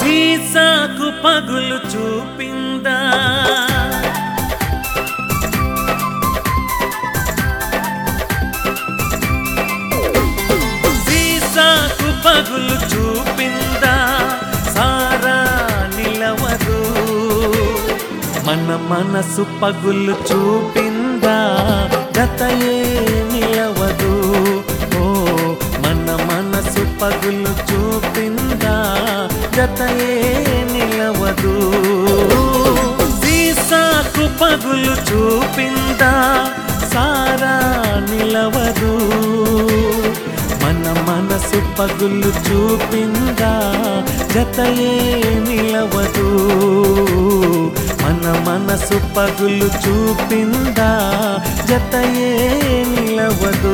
సీసాకు పగులు చూపిందా సీసాకు పగులు చూపిందా సారా నిలవదు మన మనసు పగులు చూపిందా గతయే నిలవదు ఓ మన మనసు పగులు చూపిందా గతయే నిలవదు సీసాకు పగులు చూపిందా సారా నిలవదు మన మనసు పగులు చూపిందా జతయే నిలవదు మన మనసు పగులు చూపిందా జతయే నిలవదు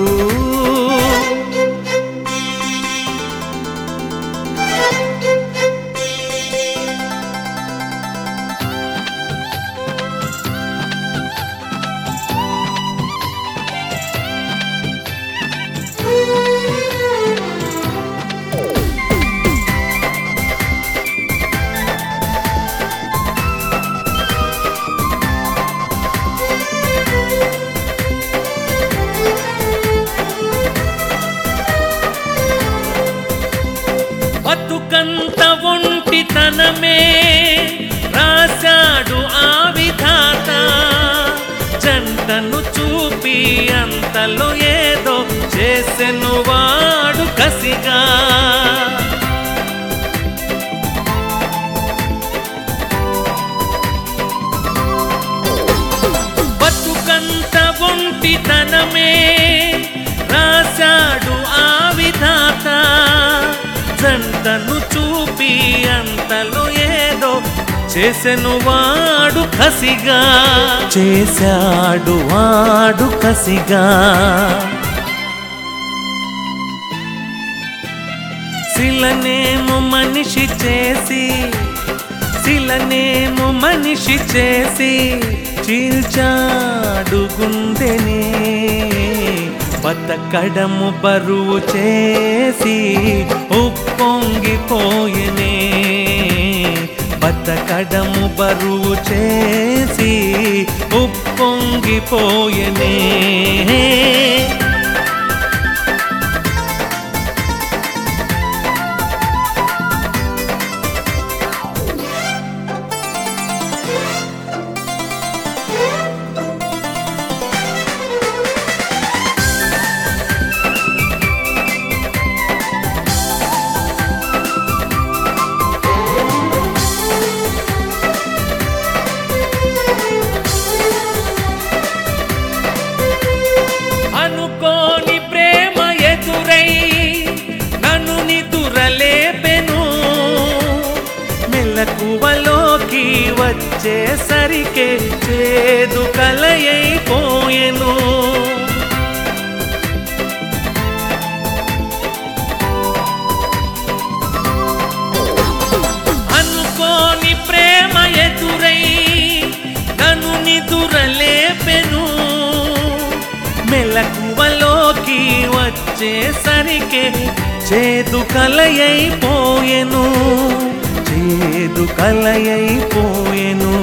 బతుకంత ఒంటితనమే రాశాడు ఆ విధాత జంటను చూపి అంతలో ఏదో చేసెను వాడు కసిగా బతుకంత ఒంటితనమే రాశాడు ఆ విధాత జంటను చూపి అంతలో ఏదో చేసెను వాడు కసిగా చేశాడు వాడు కసిగా శిలనేమో మనిషి చేసి శిలనేమో మనిషి చేసి చీల్చాడు గుండెని బతకడము బరువు చేసి ఉప్పొంగిపోయనే బతకడము బరువు చేసి ఉప్పొంగిపోయనే అనుకోని ప్రేమ ఎదురై నన్ను నిదురలేపెను మెలకువలోకి వచ్చేసరికే చేదు కలయైపోయెను అనుకోని ప్రేమ ఎదురై నన్ను నిదురలేపెను మెలకువలోకి వచ్చేసరికి చేదు కలయైపోయెను చేదు కలయైపోయెను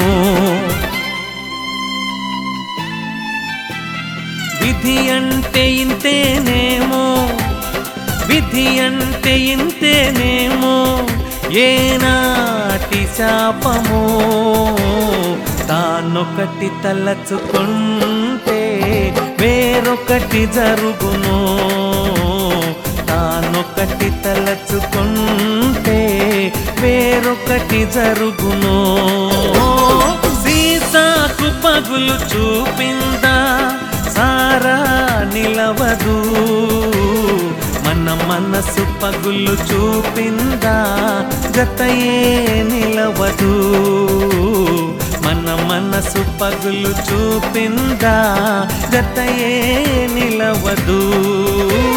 విధి అంటే ఇంతేనేమో విధి అంటే ఇంతేనేమో ఏనాటి శాపమో తానొకటి తలచుకుంటే వేరొకటి జరుగును తానొకటి తలచుకుంటే వేరొకటి జరుగును సీసాకు పగులు చూపిందా సారా నిలవదు మన మనసు పగులు చూపిందా జతయే నిలవదు మన మనసు పగులు చూపిందా జతయే నిలవదు